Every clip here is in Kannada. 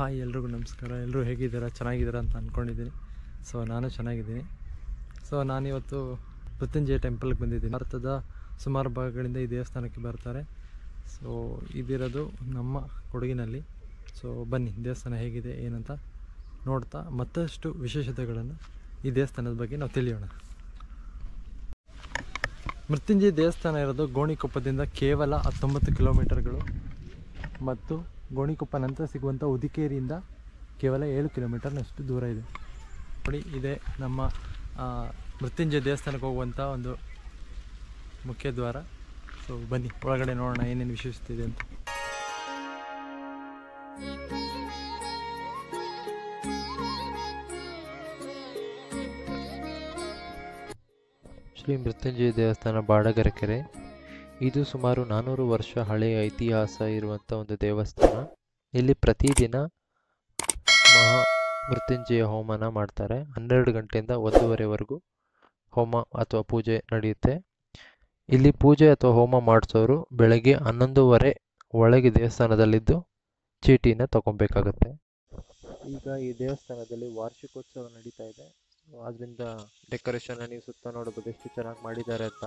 ಹಾಯ್ ಎಲ್ರಿಗೂ ನಮಸ್ಕಾರ ಎಲ್ಲರೂ ಹೇಗಿದ್ದೀರಾ ಚೆನ್ನಾಗಿದ್ದೀರಾ ಅಂತ ಅಂದ್ಕೊಂಡಿದ್ದೀನಿ ಸೊ ನಾನು ಚೆನ್ನಾಗಿದ್ದೀನಿ ಸೊ ನಾನಿವತ್ತು ಮೃತ್ಯುಂಜಯ ಟೆಂಪಲ್ಗೆ ಬಂದಿದ್ದೀನಿ ಭಾರತದ ಸುಮಾರು ಭಾಗಗಳಿಂದ ಈ ದೇವಸ್ಥಾನಕ್ಕೆ ಬರ್ತಾರೆ ಸೊ ಇದಿರೋದು ನಮ್ಮ ಕೊಡಗಿನಲ್ಲಿ ಸೊ ಬನ್ನಿ ದೇವಸ್ಥಾನ ಹೇಗಿದೆ ಏನಂತ ನೋಡ್ತಾ ಮತ್ತಷ್ಟು ವಿಶೇಷತೆಗಳನ್ನು ಈ ದೇವಸ್ಥಾನದ ಬಗ್ಗೆ ನಾವು ತಿಳಿಯೋಣ ಮೃತ್ಯುಂಜಯ ದೇವಸ್ಥಾನ ಇರೋದು ಗೋಣಿಕೊಪ್ಪದಿಂದ ಕೇವಲ ಹತ್ತೊಂಬತ್ತು ಕಿಲೋಮೀಟರ್ಗಳು ಮತ್ತು ಗೋಣಿಕೊಪ್ಪ ನಂತರ ಸಿಗುವಂಥ ಉದಿಕೇರಿಯಿಂದ ಕೇವಲ ಏಳು ಕಿಲೋಮೀಟರ್ನಷ್ಟು ದೂರ ಇದೆ ನೋಡಿ ಇದೆ ನಮ್ಮ ಆ, ಮೃತ್ಯುಂಜಯ ದೇವಸ್ಥಾನಕ್ಕೆ ಹೋಗುವಂಥ ಒಂದು ಮುಖ್ಯ ದ್ವಾರ ಸೊ ಬನ್ನಿ ಒಳಗಡೆ ನೋಡೋಣ ಏನೇನು ವಿಶೇಷತೆ ಇದೆ ಅಂತ ಶ್ರೀ ಮೃತ್ಯುಂಜಯ ದೇವಸ್ಥಾನ ಬಾಡಗರ ಕೆರೆ ಇದು ಸುಮಾರು ನಾನ್ನೂರು ವರ್ಷ ಹಳೆಯ ಇತಿಹಾಸ ಇರುವಂಥ ಒಂದು ದೇವಸ್ಥಾನ ಇಲ್ಲಿ ಪ್ರತಿದಿನ ಮಹಾ ಮೃತ್ಯುಂಜಯ ಹೋಮನ ಮಾಡ್ತಾರೆ ಹನ್ನೆರಡು ಗಂಟೆಯಿಂದ ಒಂದೂವರೆವರೆಗೂ ಹೋಮ ಅಥವಾ ಪೂಜೆ ನಡೆಯುತ್ತೆ ಇಲ್ಲಿ ಪೂಜೆ ಅಥವಾ ಹೋಮ ಮಾಡಿಸೋರು ಬೆಳಗ್ಗೆ ಹನ್ನೊಂದುವರೆ ಒಳಗೆ ದೇವಸ್ಥಾನದಲ್ಲಿದ್ದು ಚೀಟಿನ ತಗೊಬೇಕಾಗತ್ತೆ ಈಗ ಈ ದೇವಸ್ಥಾನದಲ್ಲಿ ವಾರ್ಷಿಕೋತ್ಸವ ನಡೀತಾ ಇದೆ ಅದರಿಂದ ಡೆಕೋರೇಷನ್ ನೀವು ಸುತ್ತ ನೋಡಬಹುದು ಎಷ್ಟು ಚೆನ್ನಾಗಿ ಮಾಡಿದ್ದಾರೆ ಅಂತ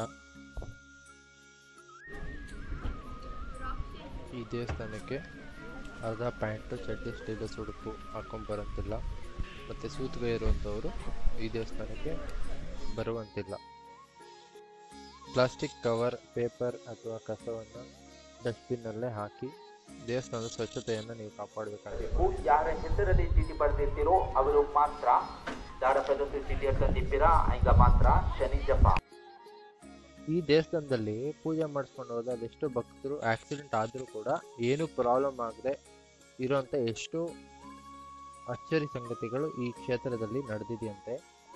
ಈ ದೇವಸ್ಥಾನಕ್ಕೆ ಅರ್ಧ ಪ್ಯಾಂಟು ಚಡ್ಡಿ ಸ್ಟೈಲಸ್ ಉಡುಪು ಹಾಕೊಂಬರಂತಿಲ್ಲ ಮತ್ತು ಸೂತ್ಗೆ ಇರುವಂಥವರು ಈ ದೇವಸ್ಥಾನಕ್ಕೆ ಬರುವಂತಿಲ್ಲ ಪ್ಲಾಸ್ಟಿಕ್ ಕವರ್ ಪೇಪರ್ ಅಥವಾ ಕಸವನ್ನು ಡಸ್ಟ್ಬಿನ್ನಲ್ಲೇ ಹಾಕಿ ದೇವಸ್ಥಾನದ ಸ್ವಚ್ಛತೆಯನ್ನು ನೀವು ಕಾಪಾಡಬೇಕಾಗಿದೆ ನೀವು ಯಾರ ಹೆಸರಲ್ಲಿ ಚೀಟಿ ಬರೆದಿರ್ತೀರೋ ಅವರು ಮಾತ್ರ ದಾರ ಪ್ರದರ್ಶಿ ಚೀಟಿ ತಂದಿದ್ದೀರಾ ಈಗ ಮಾತ್ರ ಶನಿ ಜಪ ಈ ದೇವಸ್ಥಾನದಲ್ಲಿ ಪೂಜೆ ಮಾಡಿಸ್ಕೊಂಡು ಹೋದ ಅದೆಷ್ಟೋ ಭಕ್ತರು ಆಕ್ಸಿಡೆಂಟ್ ಆದರೂ ಕೂಡ ಏನೂ ಪ್ರಾಬ್ಲಮ್ ಆಗದೆ ಇರೋಂಥ ಎಷ್ಟೋ ಅಚ್ಚರಿ ಸಂಗತಿಗಳು ಈ ಕ್ಷೇತ್ರದಲ್ಲಿ ನಡೆದಿದೆಯಂತೆ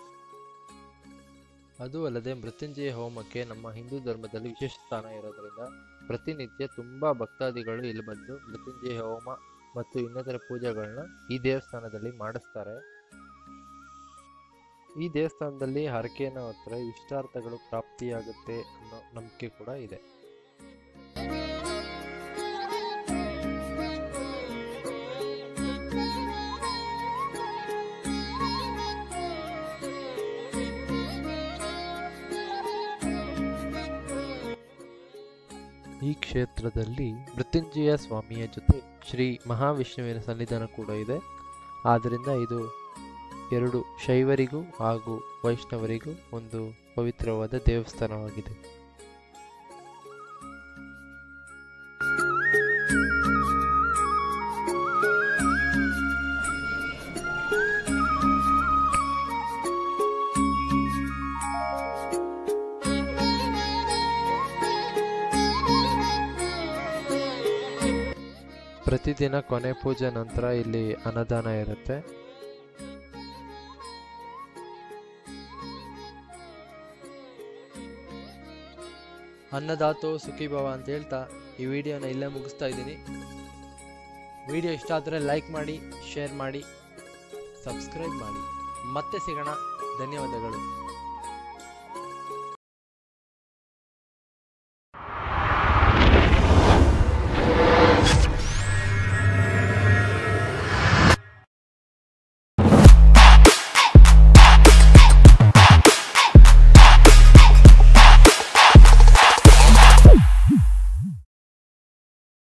ಅದು ಅಲ್ಲದೆ ಮೃತ್ಯುಂಜಯ ಹೋಮಕ್ಕೆ ನಮ್ಮ ಹಿಂದೂ ಧರ್ಮದಲ್ಲಿ ವಿಶೇಷ ಸ್ಥಾನ ಇರೋದ್ರಿಂದ ಪ್ರತಿನಿತ್ಯ ತುಂಬಾ ಭಕ್ತಾದಿಗಳು ಇಲ್ಲಿ ಬಂದು ಮೃತ್ಯುಂಜಯ ಹೋಮ ಮತ್ತು ಇನ್ನಿತರ ಪೂಜೆಗಳನ್ನ ಈ ದೇವಸ್ಥಾನದಲ್ಲಿ ಮಾಡಿಸ್ತಾರೆ ಈ ದೇವಸ್ಥಾನದಲ್ಲಿ ಹರಕೆಯನ್ನು ಹೊತ್ತರೆ ಇಷ್ಟಾರ್ಥಗಳು ಪ್ರಾಪ್ತಿಯಾಗುತ್ತೆ ಅನ್ನೋ ನಂಬಿಕೆ ಕೂಡ ಇದೆ ಈ ಕ್ಷೇತ್ರದಲ್ಲಿ ಮೃತ್ಯುಂಜಯ ಸ್ವಾಮಿಯ ಜೊತೆ ಶ್ರೀ ಮಹಾವಿಷ್ಣುವಿನ ಸನ್ನಿಧಾನ ಕೂಡ ಇದೆ ಆದ್ದರಿಂದ ಇದು ಎರಡು ಶೈವರಿಗೂ ಹಾಗೂ ವೈಷ್ಣವರಿಗೂ ಒಂದು ಪವಿತ್ರವಾದ ದೇವಸ್ಥಾನವಾಗಿದೆ ಪ್ರತಿದಿನ ಕೊನೆ ಪೂಜೆ ನಂತರ ಇಲ್ಲಿ ಅನ್ನದಾನ ಇರುತ್ತೆ ಅನ್ನದಾತೋ ಸುಖಿ ಭವ ಅಂತ ಹೇಳ್ತಾ ಈ ವಿಡಿಯೋನ ಇಲ್ಲೇ ಮುಗಿಸ್ತಾ ಇದ್ದೀನಿ ವಿಡಿಯೋ ಇಷ್ಟ ಆದರೆ ಲೈಕ್ ಮಾಡಿ ಶೇರ್ ಮಾಡಿ ಸಬ್ಸ್ಕ್ರೈಬ್ ಮಾಡಿ ಮತ್ತೆ ಸಿಗೋಣ ಧನ್ಯವಾದಗಳು